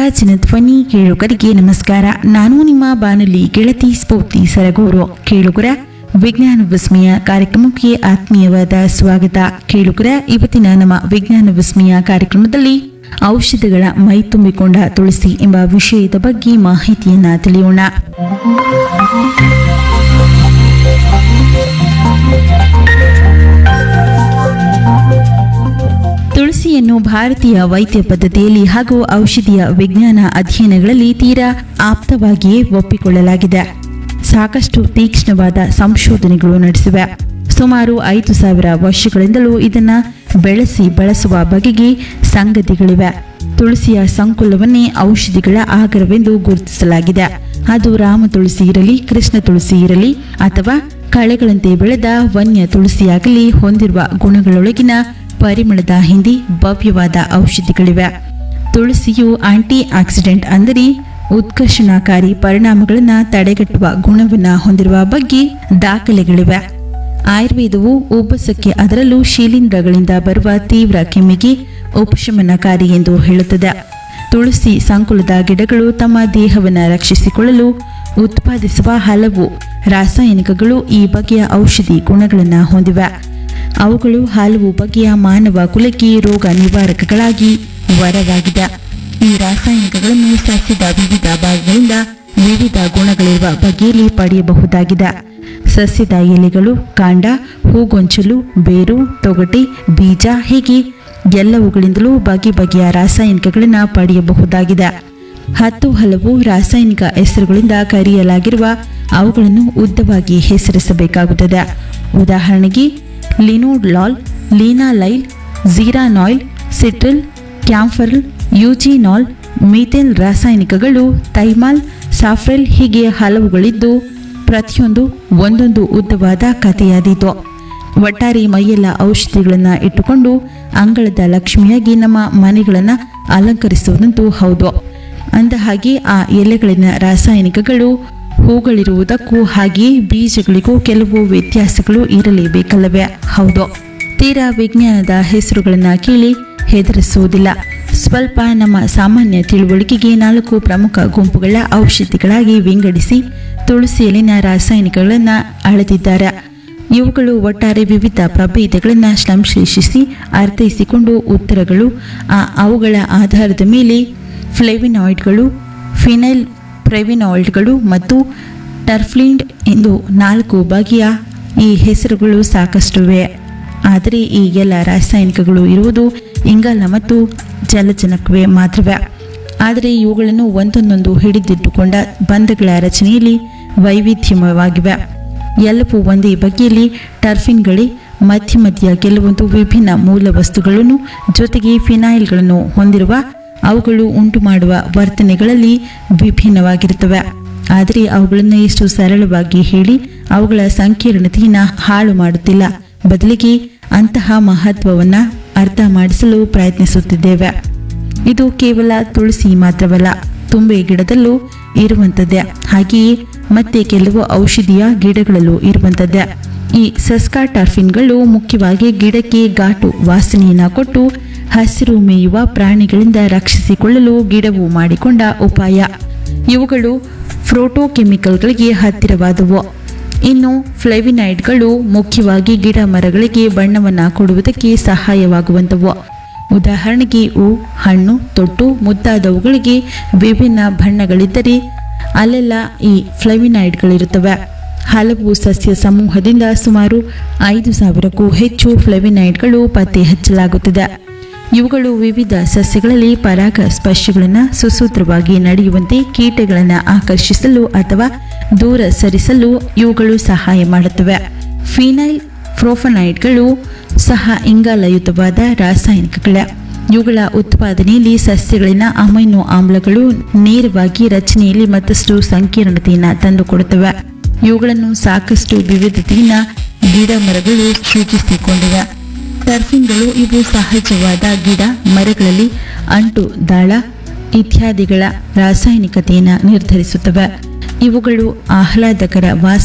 ಜನಧ್ವನಿ ಕೇಳುಗರಿಗೆ ನಮಸ್ಕಾರ ನಾನು ನಿಮ್ಮ ಬಾನುಲಿ ಗೆಳತಿ ಸ್ಫೂರ್ತಿ ಸರಗೂರು ಕೇಳುಗರ ವಿಜ್ಞಾನ ವಿಸ್ಮಯ ಕಾರ್ಯಕ್ರಮಕ್ಕೆ ಆತ್ಮೀಯವಾದ ಸ್ವಾಗತ ಕೇಳುಗರ ಇವತ್ತಿನ ನಮ್ಮ ವಿಜ್ಞಾನ ವಿಸ್ಮಯ ಕಾರ್ಯಕ್ರಮದಲ್ಲಿ ಔಷಧಿಗಳ ಮೈ ತುಂಬಿಕೊಂಡ ತುಳಸಿ ಎಂಬ ವಿಷಯದ ಬಗ್ಗೆ ಮಾಹಿತಿಯನ್ನ ತಿಳಿಯೋಣ ತುಳಸಿಯನ್ನು ಭಾರತೀಯ ವೈದ್ಯ ಪದ್ಧತಿಯಲ್ಲಿ ಹಾಗೂ ಔಷಧಿಯ ವಿಜ್ಞಾನ ಅಧ್ಯಯನಗಳಲ್ಲಿ ತೀರಾ ಆಪ್ತವಾಗಿಯೇ ಒಪ್ಪಿಕೊಳ್ಳಲಾಗಿದೆ ಸಾಕಷ್ಟು ತೀಕ್ಷ್ಣವಾದ ಸಂಶೋಧನೆಗಳು ನಡೆಸಿವೆ ಸುಮಾರು ಐದು ಸಾವಿರ ವರ್ಷಗಳಿಂದಲೂ ಇದನ್ನ ಬೆಳೆಸಿ ಬಳಸುವ ಬಗೆಗೆ ಸಂಗತಿಗಳಿವೆ ತುಳಸಿಯ ಸಂಕುಲವನ್ನೇ ಔಷಧಿಗಳ ಆಗರವೆಂದು ಗುರುತಿಸಲಾಗಿದೆ ಅದು ರಾಮ ತುಳಸಿ ಇರಲಿ ಕೃಷ್ಣ ತುಳಸಿ ಇರಲಿ ಅಥವಾ ಕಳೆಗಳಂತೆ ಬೆಳೆದ ವನ್ಯ ತುಳಸಿಯಾಗಲಿ ಹೊಂದಿರುವ ಗುಣಗಳೊಳಗಿನ ಪರಿಮಳದ ಹಿಂದೆ ಭವ್ಯವಾದ ಔಷಧಿಗಳಿವೆ ತುಳಸಿಯು ಆಂಟಿ ಆಕ್ಸಿಡೆಂಟ್ ಅಂದರೆ ಉತ್ಕರ್ಷಣಕಾರಿ ಪರಿಣಾಮಗಳನ್ನು ತಡೆಗಟ್ಟುವ ಗುಣವನ್ನು ಹೊಂದಿರುವ ಬಗ್ಗೆ ದಾಖಲೆಗಳಿವೆ ಆಯುರ್ವೇದವು ಉಬ್ಬಸಕ್ಕೆ ಅದರಲ್ಲೂ ಶಿಲೀಂಧ್ರಗಳಿಂದ ಬರುವ ತೀವ್ರ ಕೆಮ್ಮಿಗೆ ಉಪಶಮನಕಾರಿ ಎಂದು ಹೇಳುತ್ತದೆ ತುಳಸಿ ಸಂಕುಲದ ಗಿಡಗಳು ತಮ್ಮ ದೇಹವನ್ನು ರಕ್ಷಿಸಿಕೊಳ್ಳಲು ಉತ್ಪಾದಿಸುವ ಹಲವು ರಾಸಾಯನಿಕಗಳು ಈ ಬಗೆಯ ಔಷಧಿ ಗುಣಗಳನ್ನು ಹೊಂದಿವೆ ಅವುಗಳು ಹಲವು ಬಗೆಯ ಮಾನವ ಕುಲಕ್ಕೆ ರೋಗ ನಿವಾರಕಗಳಾಗಿ ವರವಾಗಿದೆ ಈ ರಾಸಾಯನಿಕಗಳನ್ನು ಸಸ್ಯದ ವಿವಿಧ ಭಾಗಗಳಿಂದ ವಿವಿಧ ಗುಣಗಳಿರುವ ಬಗೆಯಲ್ಲಿ ಪಡೆಯಬಹುದಾಗಿದೆ ಸಸ್ಯದ ಎಲೆಗಳು ಕಾಂಡ ಹೂಗೊಂಚಲು ಬೇರು ತೊಗಟೆ ಬೀಜ ಹೀಗೆ ಎಲ್ಲವುಗಳಿಂದಲೂ ಬಗೆ ಬಗೆಯ ರಾಸಾಯನಿಕಗಳನ್ನು ಪಡೆಯಬಹುದಾಗಿದೆ ಹತ್ತು ಹಲವು ರಾಸಾಯನಿಕ ಹೆಸರುಗಳಿಂದ ಕರೆಯಲಾಗಿರುವ ಅವುಗಳನ್ನು ಉದ್ದವಾಗಿ ಹೆಸರಿಸಬೇಕಾಗುತ್ತದೆ ಉದಾಹರಣೆಗೆ ಲಿನೋಡ್ಲಾಲ್ ಲೀನಾಲೈಲ್ ಝೀರಾನಾಯ್ಲ್ ಸಿಟ್ರಿಲ್ ಕ್ಯಾಂಫರ್ಲ್ ಯೂಜಿನಾಲ್ ಮೀಥೇಲ್ ರಾಸಾಯನಿಕಗಳು ಥೈಮಾಲ್ ಸಾಫ್ರೆಲ್ ಹೀಗೆ ಹಲವುಗಳಿದ್ದು ಪ್ರತಿಯೊಂದು ಒಂದೊಂದು ಉದ್ದವಾದ ಕಥೆಯಾದೀತು ಒಟ್ಟಾರೆ ಮೈಯೆಲ್ಲ ಔಷಧಿಗಳನ್ನು ಇಟ್ಟುಕೊಂಡು ಅಂಗಳದ ಲಕ್ಷ್ಮಿಯಾಗಿ ನಮ್ಮ ಮನೆಗಳನ್ನು ಅಲಂಕರಿಸುವುದಂತೂ ಹೌದು ಅಂದ ಹಾಗೆ ಆ ಎಲೆಗಳಿನ ರಾಸಾಯನಿಕಗಳು ಹೂಗಳಿರುವುದಕ್ಕೂ ಹಾಗೆಯೇ ಬೀಜಗಳಿಗೂ ಕೆಲವು ವ್ಯತ್ಯಾಸಗಳು ಇರಲೇಬೇಕಲ್ಲವೇ ಹೌದು ತೀರಾ ವಿಜ್ಞಾನದ ಹೆಸರುಗಳನ್ನು ಕೇಳಿ ಹೆದರಿಸುವುದಿಲ್ಲ ಸ್ವಲ್ಪ ನಮ್ಮ ಸಾಮಾನ್ಯ ತಿಳುವಳಿಕೆಗೆ ನಾಲ್ಕು ಪ್ರಮುಖ ಗುಂಪುಗಳ ಔಷಧಿಗಳಾಗಿ ವಿಂಗಡಿಸಿ ತುಳಸಿಯಲ್ಲಿನ ರಾಸಾಯನಿಕಗಳನ್ನು ಅಳೆದಿದ್ದಾರೆ ಇವುಗಳು ಒಟ್ಟಾರೆ ವಿವಿಧ ಪ್ರಭೇದಗಳನ್ನು ಸಂಶ್ಲೇಷಿಸಿ ಅರ್ಥೈಸಿಕೊಂಡು ಉತ್ತರಗಳು ಆ ಅವುಗಳ ಆಧಾರದ ಮೇಲೆ ಫ್ಲೆವಿನಾಯ್ಡ್ಗಳು ಫಿನೈಲ್ ಪ್ರೆವಿನಾಯ್ಡ್ಗಳು ಮತ್ತು ಟರ್ಫ್ಲಿಂಡ್ ಎಂದು ನಾಲ್ಕು ಬಗೆಯ ಈ ಹೆಸರುಗಳು ಸಾಕಷ್ಟಿವೆ ಆದರೆ ಈ ಎಲ್ಲ ರಾಸಾಯನಿಕಗಳು ಇರುವುದು ಇಂಗಾಲ ಮತ್ತು ಜಲಜನಕವೇ ಮಾತ್ರವೇ ಆದರೆ ಇವುಗಳನ್ನು ಒಂದೊಂದೊಂದು ಹಿಡಿದಿಟ್ಟುಕೊಂಡ ಬಂಧಗಳ ರಚನೆಯಲ್ಲಿ ವೈವಿಧ್ಯಮಯವಾಗಿವೆ ಎಲ್ಲವೂ ಒಂದೇ ಬಗೆಯಲ್ಲಿ ಟರ್ಫಿನ್ಗಳೇ ಮಧ್ಯ ಮಧ್ಯ ಕೆಲವೊಂದು ವಿಭಿನ್ನ ಮೂಲ ವಸ್ತುಗಳನ್ನು ಜೊತೆಗೆ ಫಿನೈಲ್ಗಳನ್ನು ಹೊಂದಿರುವ ಅವುಗಳು ಉಂಟು ಮಾಡುವ ವರ್ತನೆಗಳಲ್ಲಿ ವಿಭಿನ್ನವಾಗಿರುತ್ತವೆ ಆದರೆ ಅವುಗಳನ್ನು ಎಷ್ಟು ಸರಳವಾಗಿ ಹೇಳಿ ಅವುಗಳ ಸಂಕೀರ್ಣತೆಯನ್ನು ಹಾಳು ಮಾಡುತ್ತಿಲ್ಲ ಬದಲಿಗೆ ಅಂತಹ ಮಹತ್ವವನ್ನು ಅರ್ಥ ಮಾಡಿಸಲು ಪ್ರಯತ್ನಿಸುತ್ತಿದ್ದೇವೆ ಇದು ಕೇವಲ ತುಳಸಿ ಮಾತ್ರವಲ್ಲ ತುಂಬೆ ಗಿಡದಲ್ಲೂ ಇರುವಂಥದ್ದೇ ಹಾಗೆಯೇ ಮತ್ತೆ ಕೆಲವು ಔಷಧಿಯ ಗಿಡಗಳಲ್ಲೂ ಇರುವಂಥದ್ದೇ ಈ ಸಸ್ಕಾ ಟರ್ಫಿನ್ಗಳು ಮುಖ್ಯವಾಗಿ ಗಿಡಕ್ಕೆ ಘಾಟು ವಾಸನೆಯನ್ನು ಕೊಟ್ಟು ಹಸಿರು ಮೇಯುವ ಪ್ರಾಣಿಗಳಿಂದ ರಕ್ಷಿಸಿಕೊಳ್ಳಲು ಗಿಡವು ಮಾಡಿಕೊಂಡ ಉಪಾಯ ಇವುಗಳು ಪ್ರೋಟೋಕೆಮಿಕಲ್ಗಳಿಗೆ ಹತ್ತಿರವಾದವು ಇನ್ನು ಫ್ಲೆವಿನೈಡ್ಗಳು ಮುಖ್ಯವಾಗಿ ಗಿಡ ಮರಗಳಿಗೆ ಬಣ್ಣವನ್ನು ಕೊಡುವುದಕ್ಕೆ ಸಹಾಯವಾಗುವಂಥವು ಉದಾಹರಣೆಗೆ ಹೂ ಹಣ್ಣು ತೊಟ್ಟು ಮುದ್ದಾದವುಗಳಿಗೆ ವಿಭಿನ್ನ ಬಣ್ಣಗಳಿದ್ದರೆ ಅಲ್ಲೆಲ್ಲ ಈ ಫ್ಲೆವಿನೈಡ್ಗಳಿರುತ್ತವೆ ಹಲವು ಸಸ್ಯ ಸಮೂಹದಿಂದ ಸುಮಾರು ಐದು ಸಾವಿರಕ್ಕೂ ಹೆಚ್ಚು ಫ್ಲೆವಿನೈಡ್ಗಳು ಪತ್ತೆ ಹಚ್ಚಲಾಗುತ್ತದೆ ಇವುಗಳು ವಿವಿಧ ಸಸ್ಯಗಳಲ್ಲಿ ಪರಾಗ ಸ್ಪರ್ಶಗಳನ್ನು ಸುಸೂತ್ರವಾಗಿ ನಡೆಯುವಂತೆ ಕೀಟಗಳನ್ನು ಆಕರ್ಷಿಸಲು ಅಥವಾ ದೂರ ಸರಿಸಲು ಇವುಗಳು ಸಹಾಯ ಮಾಡುತ್ತವೆ ಫಿನೈಲ್ ಪ್ರೋಫನೈಡ್ಗಳು ಸಹ ಇಂಗಾಲಯುತವಾದ ರಾಸಾಯನಿಕಗಳೇ ಇವುಗಳ ಉತ್ಪಾದನೆಯಲ್ಲಿ ಸಸ್ಯಗಳಿನ ಅಮೈನೋ ಆಮ್ಲಗಳು ನೇರವಾಗಿ ರಚನೆಯಲ್ಲಿ ಮತ್ತಷ್ಟು ಸಂಕೀರ್ಣತೆಯನ್ನು ತಂದುಕೊಡುತ್ತವೆ ಇವುಗಳನ್ನು ಸಾಕಷ್ಟು ವಿವಿಧತೆಯಿಂದ ಗಿಡ ಮರಗಳು ಸೂಚಿಸಿಕೊಂಡಿವೆ ಟರ್ಫಿನ್ಗಳು ಇವು ಸಹಜವಾದ ಗಿಡ ಮರಗಳಲ್ಲಿ ಅಂಟು ದಾಳ ಇತ್ಯಾದಿಗಳ ರಾಸಾಯನಿಕತೆಯನ್ನು ನಿರ್ಧರಿಸುತ್ತವೆ ಇವುಗಳು ಆಹ್ಲಾದಕರ ವಾಸ